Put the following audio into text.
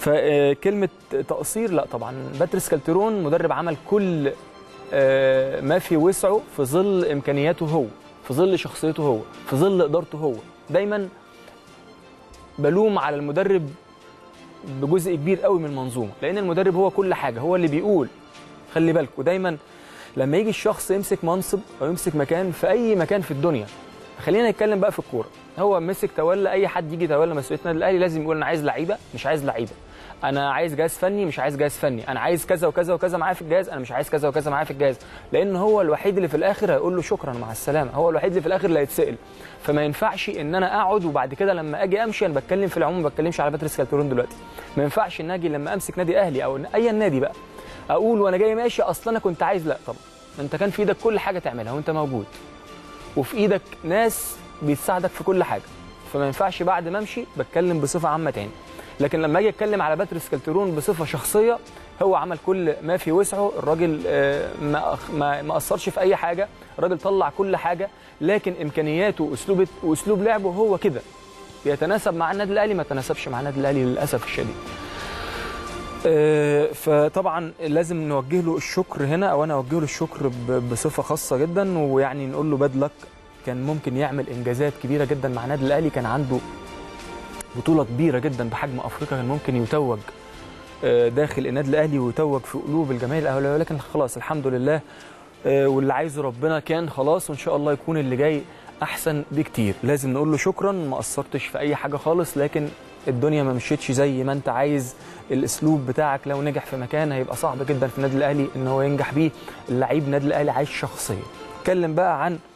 فكلمه تقصير لا طبعا باتريس كالترون مدرب عمل كل آه، ما في وسعه في ظل امكانياته هو في ظل شخصيته هو في ظل ادارته هو دايما بلوم على المدرب بجزء كبير قوي من المنظومه لان المدرب هو كل حاجه هو اللي بيقول خلي بالك ودايما لما يجي الشخص يمسك منصب او يمسك مكان في اي مكان في الدنيا خلينا نتكلم بقى في الكوره هو مسك تولى اي حد يجي يتولى مسؤوليه النادي الاهلي لازم يقول انا عايز لعيبه مش عايز لعيبه انا عايز جهاز فني مش عايز جهاز فني انا عايز كذا وكذا وكذا معايا في الجهاز انا مش عايز كذا وكذا معايا في الجهاز لان هو الوحيد اللي في الاخر هيقول له شكرا مع السلامه هو الوحيد اللي في الاخر اللي هيتسال فما ينفعش ان انا اقعد وبعد كده لما اجي امشي انا بتكلم في العموم ما بتكلمش على باتريس كالترون دلوقتي ما ينفعش ان اجي لما امسك نادي اهلي او اي نادي بقى اقول وانا جاي ماشي اصل انا كنت عايز لا طبعا انت كان في ايدك كل حاجه تعملها وانت موجود وفي ايدك ناس بيتساعدك في كل حاجه فما ينفعش بعد ما امشي بتكلم بصفه عامه تاني لكن لما اجي اتكلم على باتريس كالترون بصفه شخصيه هو عمل كل ما في وسعه الراجل آه، ما أخ- ما ما اثرش في اي حاجه الراجل طلع كل حاجه لكن امكانياته واسلوب واسلوب لعبه هو كده بيتناسب مع النادي الاهلي ما تناسبش مع النادي الاهلي للاسف الشديد آه، فطبعا لازم نوجه له الشكر هنا او انا اوجه له الشكر ب- بصفه خاصه جدا ويعني نقول له باد لك كان ممكن يعمل انجازات كبيره جدا مع النادي الاهلي كان عنده بطوله كبيره جدا بحجم افريقيا كان ممكن يتوج آه، داخل النادي الاهلي ويتوج في قلوب الجماهير الاهلاويه ولكن خلاص الحمد لله آه، واللي عايزه ربنا كان خلاص وان شاء الله يكون اللي جاي احسن بكتير لازم نقول له شكرا ما قصرتش في اي حاجه خالص لكن الدنيا ما مشيتش زي ما انت عايز الاسلوب بتاعك لو نجح في مكان هيبقى صعب جدا في النادي الاهلي ان هو ينجح بيه اللعيب النادي الاهلي عايش شخصيه اتكلم بقى عن